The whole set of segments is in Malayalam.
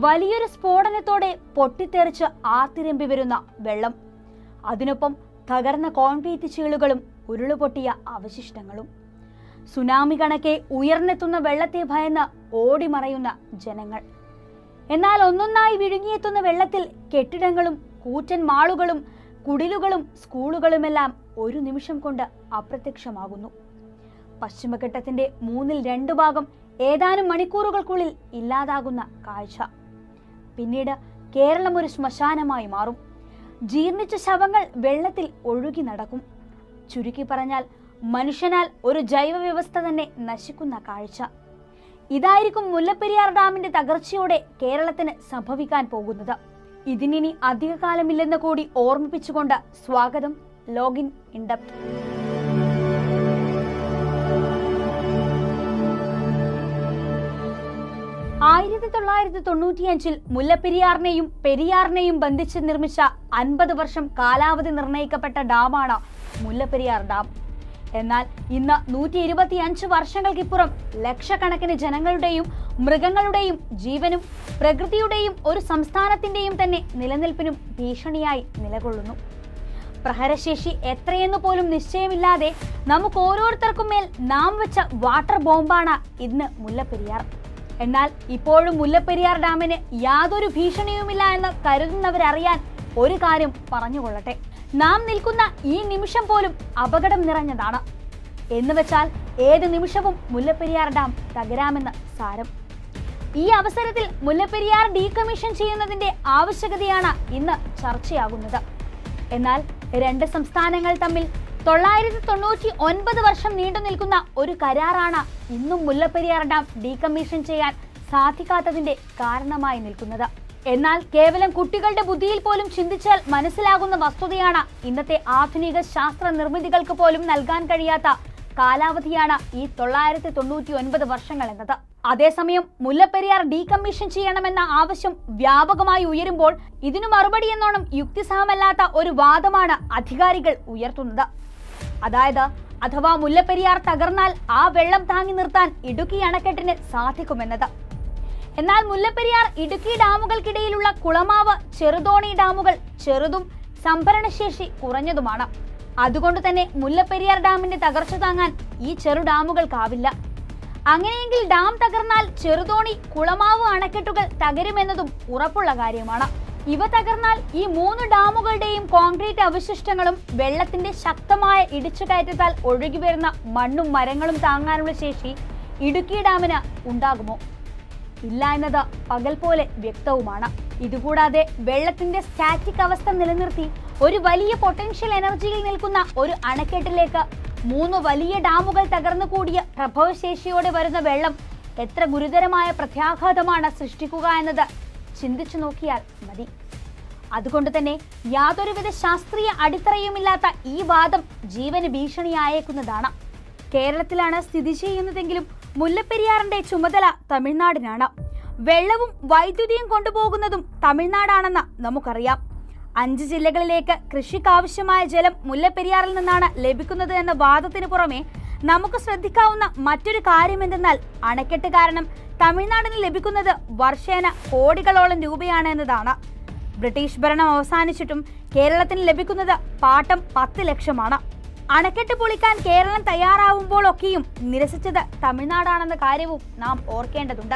വലിയൊരു സ്ഫോടനത്തോടെ പൊട്ടിത്തെറിച്ച് ആത്തിരമ്പി വരുന്ന വെള്ളം അതിനൊപ്പം തകർന്ന കോൺക്രീറ്റ് ചീളുകളും ഉരുളുപൊട്ടിയ അവശിഷ്ടങ്ങളും സുനാമി കണക്കെ ഉയർന്നെത്തുന്ന വെള്ളത്തെ ഭയന്ന് ഓടിമറയുന്ന ജനങ്ങൾ എന്നാൽ ഒന്നൊന്നായി വിഴുങ്ങിയെത്തുന്ന വെള്ളത്തിൽ കെട്ടിടങ്ങളും കൂറ്റൻ മാളുകളും കുടിലുകളും സ്കൂളുകളുമെല്ലാം ഒരു നിമിഷം കൊണ്ട് അപ്രത്യക്ഷമാകുന്നു പശ്ചിമഘട്ടത്തിന്റെ മൂന്നിൽ രണ്ടു ഭാഗം ഏതാനും മണിക്കൂറുകൾക്കുള്ളിൽ ഇല്ലാതാകുന്ന കാഴ്ച പിന്നീട് കേരളം ഒരു ശ്മശാനമായി മാറും ജീർണിച്ച ശവങ്ങൾ വെള്ളത്തിൽ ഒഴുകി നടക്കും ചുരുക്കി പറഞ്ഞാൽ മനുഷ്യനാൽ ഒരു ജൈവ വ്യവസ്ഥ തന്നെ നശിക്കുന്ന കാഴ്ച ഇതായിരിക്കും മുല്ലപ്പെരിയാർ ഡാമിന്റെ തകർച്ചയോടെ കേരളത്തിന് സംഭവിക്കാൻ പോകുന്നത് ഇതിനിനി അധികകാലമില്ലെന്ന് കൂടി ഓർമ്മിപ്പിച്ചുകൊണ്ട് സ്വാഗതം ലോഗിൻ ഇൻഡപ്റ്റ് ആയിരത്തി തൊള്ളായിരത്തി തൊണ്ണൂറ്റിയഞ്ചിൽ മുല്ലപ്പെരിയാറിനെയും പെരിയാറിനെയും ബന്ധിച്ച് നിർമ്മിച്ച അൻപത് വർഷം കാലാവധി നിർണയിക്കപ്പെട്ട ഡാമാണ് മുല്ലപ്പെരിയാർ ഡാം എന്നാൽ ഇന്ന് നൂറ്റി ഇരുപത്തിയഞ്ച് വർഷങ്ങൾക്കിപ്പുറം ലക്ഷക്കണക്കിന് ജനങ്ങളുടെയും മൃഗങ്ങളുടെയും ജീവനും പ്രകൃതിയുടെയും ഒരു സംസ്ഥാനത്തിന്റെയും തന്നെ നിലനിൽപ്പിനും ഭീഷണിയായി നിലകൊള്ളുന്നു പ്രഹരശേഷി എത്രയെന്ന് പോലും നിശ്ചയമില്ലാതെ നമുക്ക് ഓരോരുത്തർക്കും മേൽ നാം വെച്ച വാട്ടർ ബോംബാണ് ഇന്ന് മുല്ലപ്പെരിയാർ എന്നാൽ ഇപ്പോഴും മുല്ലപ്പെരിയാർ ഡാമിന് യാതൊരു ഭീഷണിയുമില്ല എന്ന് കരുതുന്നവരറിയാൻ ഒരു കാര്യം പറഞ്ഞുകൊള്ളട്ടെ നാം നിൽക്കുന്ന ഈ നിമിഷം പോലും അപകടം നിറഞ്ഞതാണ് എന്ന് വെച്ചാൽ ഏത് നിമിഷവും മുല്ലപ്പെരിയാർ ഡാം തകരാമെന്ന് സാരം ഈ അവസരത്തിൽ മുല്ലപ്പെരിയാർ ഡീകമ്മീഷൻ ചെയ്യുന്നതിന്റെ ആവശ്യകതയാണ് ഇന്ന് ചർച്ചയാകുന്നത് എന്നാൽ രണ്ട് സംസ്ഥാനങ്ങൾ തമ്മിൽ തൊള്ളായിരത്തി തൊണ്ണൂറ്റി ഒൻപത് വർഷം നീണ്ടു നിൽക്കുന്ന ഒരു കരാറാണ് ഇന്നും മുല്ലപ്പെരിയാർ ഡാം ഡീകമ്മീഷൻ ചെയ്യാൻ സാധിക്കാത്തതിന്റെ കാരണമായി നിൽക്കുന്നത് എന്നാൽ കേവലം കുട്ടികളുടെ ബുദ്ധിയിൽ പോലും ചിന്തിച്ചാൽ മനസ്സിലാകുന്ന വസ്തുതയാണ് ഇന്നത്തെ ആധുനിക ശാസ്ത്ര നിർമ്മിതികൾക്ക് പോലും നൽകാൻ കഴിയാത്ത കാലാവധിയാണ് ഈ തൊള്ളായിരത്തി തൊണ്ണൂറ്റി ഒൻപത് വർഷങ്ങൾ എന്നത് അതേസമയം മുല്ലപ്പെരിയാർ ഡീകമ്മീഷൻ ചെയ്യണമെന്ന ആവശ്യം വ്യാപകമായി ഉയരുമ്പോൾ ഇതിനു മറുപടി എന്നോണം യുക്തിസഹമല്ലാത്ത ഒരു വാദമാണ് അധികാരികൾ ഉയർത്തുന്നത് അതായത് അഥവാ മുല്ലപ്പെരിയാർ തകർന്നാൽ ആ വെള്ളം താങ്ങി നിർത്താൻ ഇടുക്കി അണക്കെട്ടിന് സാധിക്കുമെന്നത് എന്നാൽ മുല്ലപ്പെരിയാർ ഇടുക്കി ഡാമുകൾക്കിടയിലുള്ള കുളമാവ് ചെറുതോണി ഡാമുകൾ ചെറുതും സംഭരണശേഷി കുറഞ്ഞതുമാണ് അതുകൊണ്ട് തന്നെ മുല്ലപ്പെരിയാർ ഡാമിന്റെ തകർച്ച താങ്ങാൻ ഈ ചെറു ഡാമുകൾക്കാവില്ല അങ്ങനെയെങ്കിൽ ഡാം തകർന്നാൽ ചെറുതോണി കുളമാവ് അണക്കെട്ടുകൾ തകരുമെന്നതും ഉറപ്പുള്ള കാര്യമാണ് ഇവ തകർന്നാൽ ഈ മൂന്ന് ഡാമുകളുടെയും കോൺക്രീറ്റ് അവശിഷ്ടങ്ങളും വെള്ളത്തിന്റെ ശക്തമായ ഇടിച്ചുകയറ്റത്താൽ ഒഴുകി വരുന്ന മണ്ണും മരങ്ങളും താങ്ങാനുള്ള ശേഷി ഇടുക്കി ഡാമിന് ഉണ്ടാകുമോ ഇല്ല എന്നത് പകൽ പോലെ വ്യക്തവുമാണ് ഇതുകൂടാതെ വെള്ളത്തിന്റെ സ്റ്റാറ്റിക് അവസ്ഥ നിലനിർത്തി ഒരു വലിയ പൊട്ടൻഷ്യൽ എനർജിയിൽ നിൽക്കുന്ന ഒരു അണക്കെട്ടിലേക്ക് മൂന്ന് വലിയ ഡാമുകൾ തകർന്നു കൂടിയ പ്രഭവശേഷിയോടെ വരുന്ന വെള്ളം എത്ര ഗുരുതരമായ പ്രത്യാഘാതമാണ് സൃഷ്ടിക്കുക എന്നത് ചിന്തിച്ചു നോക്കിയാൽ മതി അതുകൊണ്ട് തന്നെ യാതൊരുവിധ ശാസ്ത്രീയ അടിത്തറയുമില്ലാത്ത ഈ വാദം ജീവന് ഭീഷണിയായേക്കുന്നതാണ് കേരളത്തിലാണ് സ്ഥിതി ചെയ്യുന്നതെങ്കിലും മുല്ലപ്പെരിയാറിന്റെ ചുമതല തമിഴ്നാടിനാണ് വെള്ളവും വൈദ്യുതിയും കൊണ്ടുപോകുന്നതും തമിഴ്നാടാണെന്ന് നമുക്കറിയാം അഞ്ച് ജില്ലകളിലേക്ക് കൃഷിക്കാവശ്യമായ ജലം മുല്ലപ്പെരിയാറിൽ നിന്നാണ് ലഭിക്കുന്നത് എന്ന വാദത്തിന് പുറമെ നമുക്ക് ശ്രദ്ധിക്കാവുന്ന മറ്റൊരു കാര്യമെന്തെന്നാൽ അണക്കെട്ട് കാരണം തമിഴ്നാടിന് ലഭിക്കുന്നത് വർഷേന കോടികളോളം രൂപയാണ് എന്നതാണ് ബ്രിട്ടീഷ് ഭരണം അവസാനിച്ചിട്ടും കേരളത്തിന് ലഭിക്കുന്നത് പാട്ടം പത്ത് ലക്ഷമാണ് അണക്കെട്ട് പൊളിക്കാൻ കേരളം തയ്യാറാവുമ്പോഴൊക്കെയും നിരസിച്ചത് തമിഴ്നാടാണെന്ന കാര്യവും നാം ഓർക്കേണ്ടതുണ്ട്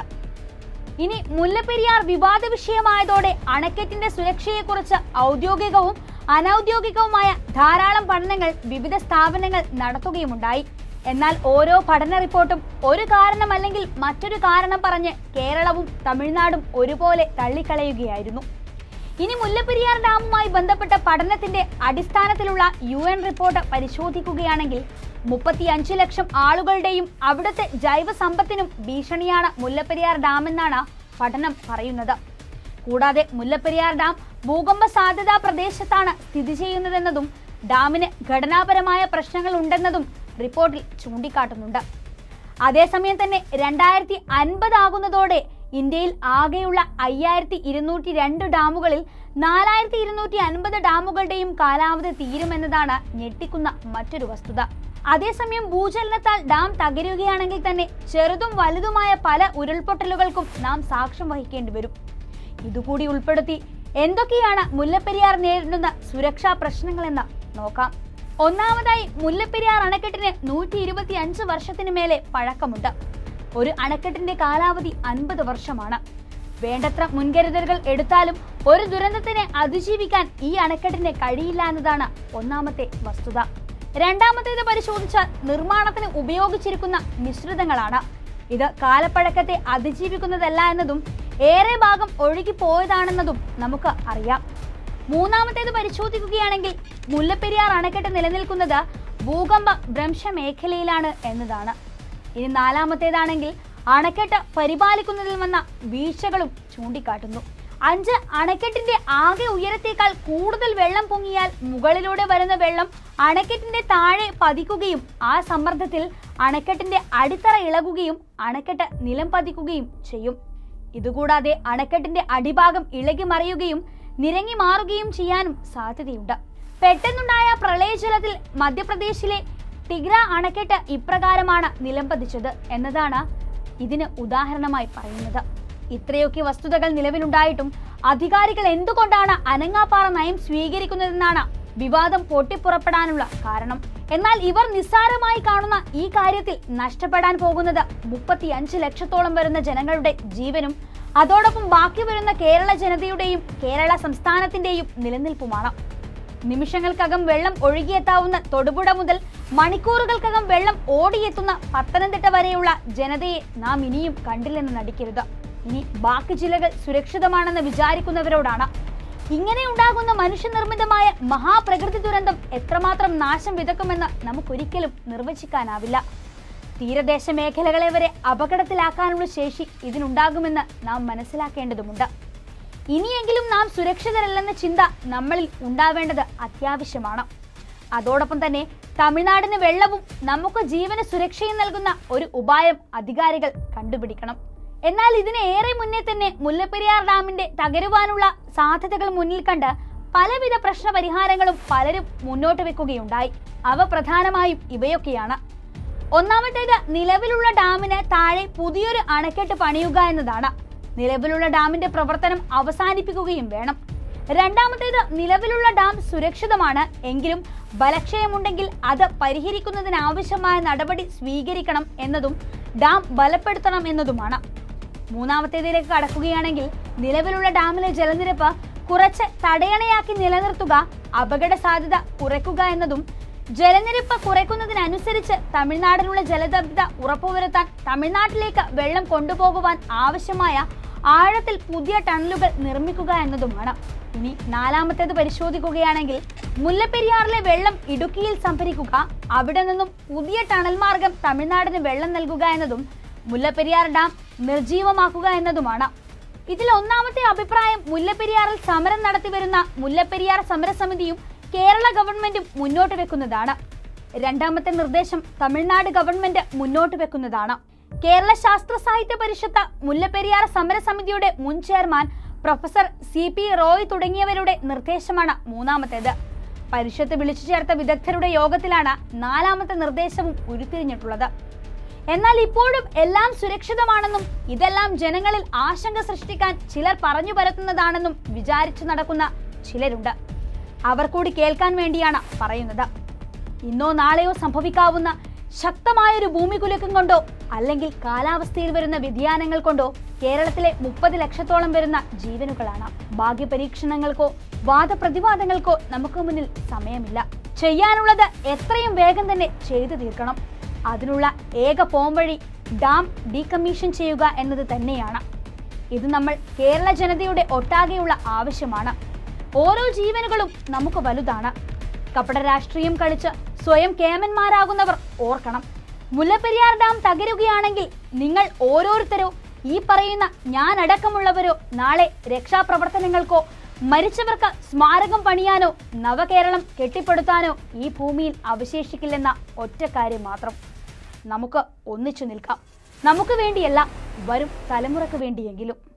ഇനി മുല്ലപ്പെരിയാർ വിവാദ വിഷയമായതോടെ അണക്കെട്ടിന്റെ സുരക്ഷയെക്കുറിച്ച് ഔദ്യോഗികവും അനൌദ്യോഗികവുമായ ധാരാളം പഠനങ്ങൾ വിവിധ സ്ഥാപനങ്ങൾ നടത്തുകയുമുണ്ടായി എന്നാൽ ഓരോ പഠന റിപ്പോർട്ടും ഒരു കാരണമല്ലെങ്കിൽ മറ്റൊരു കാരണം പറഞ്ഞ് കേരളവും തമിഴ്നാടും ഒരുപോലെ തള്ളിക്കളയുകയായിരുന്നു ഇനി മുല്ലപ്പെരിയാർ ഡാമുമായി ബന്ധപ്പെട്ട പഠനത്തിന്റെ അടിസ്ഥാനത്തിലുള്ള യു എൻ റിപ്പോർട്ട് പരിശോധിക്കുകയാണെങ്കിൽ മുപ്പത്തി അഞ്ച് ലക്ഷം ആളുകളുടെയും അവിടുത്തെ ജൈവ സമ്പത്തിനും ഭീഷണിയാണ് മുല്ലപ്പെരിയാർ ഡാമെന്നാണ് പഠനം പറയുന്നത് കൂടാതെ മുല്ലപ്പെരിയാർ ഡാം ഭൂകമ്പ സാധ്യതാ പ്രദേശത്താണ് സ്ഥിതി ചെയ്യുന്നതെന്നതും ഡാമിന് ഘടനാപരമായ പ്രശ്നങ്ങൾ ഉണ്ടെന്നതും റിപ്പോർട്ടിൽ ചൂണ്ടിക്കാട്ടുന്നുണ്ട് അതേസമയം തന്നെ രണ്ടായിരത്തി അൻപത് ആകുന്നതോടെ ഇന്ത്യയിൽ ആകെയുള്ള അയ്യായിരത്തി ഇരുന്നൂറ്റി രണ്ട് ഡാമുകളിൽ നാലായിരത്തി ഇരുന്നൂറ്റി അൻപത് ഡാമുകളുടെയും കാലാവധി തീരുമെന്നതാണ് ഞെട്ടിക്കുന്ന മറ്റൊരു വസ്തുത അതേസമയം ഭൂചലനത്താൽ ഡാം തകരുകയാണെങ്കിൽ തന്നെ ചെറുതും വലുതുമായ പല ഉരുൾപൊട്ടലുകൾക്കും നാം സാക്ഷ്യം വഹിക്കേണ്ടി വരും ഇതുകൂടി ഉൾപ്പെടുത്തി എന്തൊക്കെയാണ് മുല്ലപ്പെരിയാർ നേരിടുന്ന സുരക്ഷാ പ്രശ്നങ്ങളെന്ന് നോക്കാം ഒന്നാമതായി മുല്ലപ്പെരിയാർ അണക്കെട്ടിന് നൂറ്റി ഇരുപത്തി അഞ്ച് വർഷത്തിന് മേലെ പഴക്കമുണ്ട് ഒരു അണക്കെട്ടിന്റെ കാലാവധി അൻപത് വർഷമാണ് വേണ്ടത്ര മുൻകരുതലുകൾ എടുത്താലും ഒരു ദുരന്തത്തിനെ അതിജീവിക്കാൻ ഈ അണക്കെട്ടിന് കഴിയില്ല എന്നതാണ് ഒന്നാമത്തെ വസ്തുത രണ്ടാമത്തേത് പരിശോധിച്ചാൽ നിർമ്മാണത്തിന് ഉപയോഗിച്ചിരിക്കുന്ന മിശ്രിതങ്ങളാണ് ഇത് കാലപ്പഴക്കത്തെ അതിജീവിക്കുന്നതല്ല എന്നതും ഏറെ ഭാഗം ഒഴുകിപ്പോയതാണെന്നതും നമുക്ക് അറിയാം മൂന്നാമത്തേത് പരിശോധിക്കുകയാണെങ്കിൽ മുല്ലപ്പെരിയാർ അണക്കെട്ട് നിലനിൽക്കുന്നത് ഭൂകമ്പ ഭ്രംശ മേഖലയിലാണ് എന്നതാണ് ഇനി നാലാമത്തേതാണെങ്കിൽ അണക്കെട്ട് പരിപാലിക്കുന്നതിൽ വന്ന വീഴ്ചകളും ചൂണ്ടിക്കാട്ടുന്നു അഞ്ച് അണക്കെട്ടിന്റെ ആകെ ഉയരത്തേക്കാൾ കൂടുതൽ വെള്ളം പൊങ്ങിയാൽ മുകളിലൂടെ വരുന്ന വെള്ളം അണക്കെട്ടിന്റെ താഴെ പതിക്കുകയും ആ സമ്മർദ്ദത്തിൽ അണക്കെട്ടിന്റെ അടിത്തറ ഇളകുകയും അണക്കെട്ട് നിലം പതിക്കുകയും ചെയ്യും ഇതുകൂടാതെ അണക്കെട്ടിന്റെ അടിഭാഗം ഇളകി മറിയുകയും നിരങ്ങി മാറുകയും ചെയ്യാനും സാധ്യതയുണ്ട് പെട്ടെന്നുണ്ടായ പ്രളയജലത്തിൽ മധ്യപ്രദേശിലെ ടിഗ്ര അണക്കെട്ട് ഇപ്രകാരമാണ് നിലംപതിച്ചത് എന്നതാണ് ഇതിന് ഉദാഹരണമായി പറയുന്നത് ഇത്രയൊക്കെ വസ്തുതകൾ നിലവിലുണ്ടായിട്ടും അധികാരികൾ എന്തുകൊണ്ടാണ് അനങ്ങാപ്പാറ നയം സ്വീകരിക്കുന്നതെന്നാണ് വിവാദം പൊട്ടിപ്പുറപ്പെടാനുള്ള കാരണം എന്നാൽ ഇവർ നിസ്സാരമായി കാണുന്ന ഈ കാര്യത്തിൽ നഷ്ടപ്പെടാൻ പോകുന്നത് മുപ്പത്തി അഞ്ച് ലക്ഷത്തോളം വരുന്ന ജനങ്ങളുടെ ജീവനും അതോടൊപ്പം ബാക്കി വരുന്ന കേരള ജനതയുടെയും കേരള സംസ്ഥാനത്തിന്റെയും നിലനിൽപ്പുമാണ് നിമിഷങ്ങൾക്കകം വെള്ളം ഒഴുകിയെത്താവുന്ന തൊടുപുഴ മുതൽ മണിക്കൂറുകൾക്കകം വെള്ളം ഓടിയെത്തുന്ന പത്തനംതിട്ട വരെയുള്ള ജനതയെ നാം ഇനിയും കണ്ടില്ലെന്ന് നടിക്കരുത് ഇനി ബാക്കി ജില്ലകൾ സുരക്ഷിതമാണെന്ന് വിചാരിക്കുന്നവരോടാണ് ഇങ്ങനെ ഉണ്ടാകുന്ന മനുഷ്യനിർമ്മിതമായ മഹാപ്രകൃതി ദുരന്തം എത്രമാത്രം നാശം വിതക്കുമെന്ന് നമുക്കൊരിക്കലും നിർവചിക്കാനാവില്ല തീരദേശ മേഖലകളെ വരെ അപകടത്തിലാക്കാനുള്ള ശേഷി ഇതിനുണ്ടാകുമെന്ന് നാം മനസ്സിലാക്കേണ്ടതുണ്ട് ഇനിയെങ്കിലും നാം സുരക്ഷിതരല്ലെന്ന ചിന്ത നമ്മളിൽ ഉണ്ടാവേണ്ടത് അത്യാവശ്യമാണ് അതോടൊപ്പം തന്നെ തമിഴ്നാടിന് വെള്ളവും നമുക്ക് ജീവന് സുരക്ഷയും നൽകുന്ന ഒരു ഉപായം അധികാരികൾ കണ്ടുപിടിക്കണം എന്നാൽ ഇതിന് ഏറെ മുന്നേ തന്നെ മുല്ലപ്പെരിയാർ ഡാമിന്റെ തകരുവാനുള്ള സാധ്യതകൾ മുന്നിൽ കണ്ട് പലവിധ പ്രശ്ന പരിഹാരങ്ങളും പലരും മുന്നോട്ട് വെക്കുകയുണ്ടായി അവ പ്രധാനമായും ഇവയൊക്കെയാണ് ഒന്നാമത്തേത് നിലവിലുള്ള ഡാമിന് താഴെ പുതിയൊരു അണക്കെട്ട് പണിയുക എന്നതാണ് നിലവിലുള്ള ഡാമിന്റെ പ്രവർത്തനം അവസാനിപ്പിക്കുകയും വേണം രണ്ടാമത്തേത് നിലവിലുള്ള ഡാം സുരക്ഷിതമാണ് എങ്കിലും ബലക്ഷയമുണ്ടെങ്കിൽ അത് പരിഹരിക്കുന്നതിനാവശ്യമായ നടപടി സ്വീകരിക്കണം എന്നതും ഡാം ബലപ്പെടുത്തണം എന്നതുമാണ് മൂന്നാമത്തേതിലേക്ക് കടക്കുകയാണെങ്കിൽ നിലവിലുള്ള ഡാമിലെ ജലനിരപ്പ് കുറച്ച് തടയണയാക്കി നിലനിർത്തുക അപകട സാധ്യത കുറയ്ക്കുക എന്നതും ജലനിരപ്പ് കുറയ്ക്കുന്നതിനനുസരിച്ച് തമിഴ്നാടിനുള്ള ജലലഭ്യത ഉറപ്പുവരുത്താൻ തമിഴ്നാട്ടിലേക്ക് വെള്ളം കൊണ്ടുപോകുവാൻ ആവശ്യമായ ആഴത്തിൽ പുതിയ ടണലുകൾ നിർമ്മിക്കുക എന്നതുമാണ് ഇനി നാലാമത്തേത് പരിശോധിക്കുകയാണെങ്കിൽ മുല്ലപ്പെരിയാറിലെ വെള്ളം ഇടുക്കിയിൽ സംഭരിക്കുക അവിടെ നിന്നും പുതിയ ടണൽ മാർഗം തമിഴ്നാടിന് വെള്ളം നൽകുക എന്നതും മുല്ലപ്പെരിയാർ ഡാം നിർജീവമാക്കുക എന്നതുമാണ് ഇതിൽ ഒന്നാമത്തെ അഭിപ്രായം മുല്ലപ്പെരിയാറിൽ സമരം നടത്തിവരുന്ന മുല്ലപ്പെരിയാർ സമരസമിതിയും കേരള ഗവൺമെന്റും മുന്നോട്ട് വെക്കുന്നതാണ് രണ്ടാമത്തെ നിർദ്ദേശം തമിഴ്നാട് ഗവൺമെന്റ് മുന്നോട്ട് വെക്കുന്നതാണ് കേരള ശാസ്ത്ര സാഹിത്യ പരിഷത്ത് മുല്ലപ്പെരിയാർ സമരസമിതിയുടെ മുൻ chairman professor C P Roy തുടങ്ങിയവരുടെ നിർദ്ദേശമാണ് മൂന്നാമത്തേത് പരിഷത്ത് വിളിച്ചു ചേർത്ത വിദഗ്ധരുടെ യോഗത്തിലാണ് നാലാമത്തെ നിർദ്ദേശവും ഉരുത്തിരിഞ്ഞിട്ടുള്ളത് എന്നാൽ ഇപ്പോഴും എല്ലാം സുരക്ഷിതമാണെന്നും ഇതെല്ലാം ജനങ്ങളിൽ ആശങ്ക സൃഷ്ടിക്കാൻ ചിലർ പറഞ്ഞു പരത്തുന്നതാണെന്നും വിചാരിച്ചു നടക്കുന്ന ചിലരുണ്ട് അവർ കൂടി കേൾക്കാൻ വേണ്ടിയാണ് പറയുന്നത് ഇന്നോ നാളെയോ സംഭവിക്കാവുന്ന ശക്തമായൊരു ഭൂമികുലുക്കം കൊണ്ടോ അല്ലെങ്കിൽ കാലാവസ്ഥയിൽ വരുന്ന വ്യതിയാനങ്ങൾ കൊണ്ടോ കേരളത്തിലെ മുപ്പത് ലക്ഷത്തോളം വരുന്ന ജീവനുകളാണ് ഭാഗ്യപരീക്ഷണങ്ങൾക്കോ വാദപ്രതിവാദങ്ങൾക്കോ നമുക്ക് മുന്നിൽ സമയമില്ല ചെയ്യാനുള്ളത് എത്രയും വേഗം തന്നെ ചെയ്തു തീർക്കണം അതിനുള്ള ഏക പോംവഴി ഡാം ഡീകമ്മീഷൻ ചെയ്യുക എന്നത് തന്നെയാണ് ഇത് നമ്മൾ കേരള ജനതയുടെ ഒട്ടാകെയുള്ള ആവശ്യമാണ് ഓരോ ജീവനുകളും നമുക്ക് വലുതാണ് കപട രാഷ്ട്രീയം കളിച്ച് സ്വയം കേമന്മാരാകുന്നവർ ഓർക്കണം മുല്ലപ്പെരിയാർ ഡാം തകരുകയാണെങ്കിൽ നിങ്ങൾ ഓരോരുത്തരോ ഈ പറയുന്ന ഞാൻ അടക്കമുള്ളവരോ നാളെ രക്ഷാപ്രവർത്തനങ്ങൾക്കോ മരിച്ചവർക്ക് സ്മാരകം പണിയാനോ നവകേരളം കെട്ടിപ്പടുത്താനോ ഈ ഭൂമിയിൽ അവശേഷിക്കില്ലെന്ന ഒറ്റ കാര്യം മാത്രം നമുക്ക് ഒന്നിച്ചു നിൽക്കാം നമുക്ക് വേണ്ടിയല്ല വരും തലമുറക്ക് വേണ്ടിയെങ്കിലും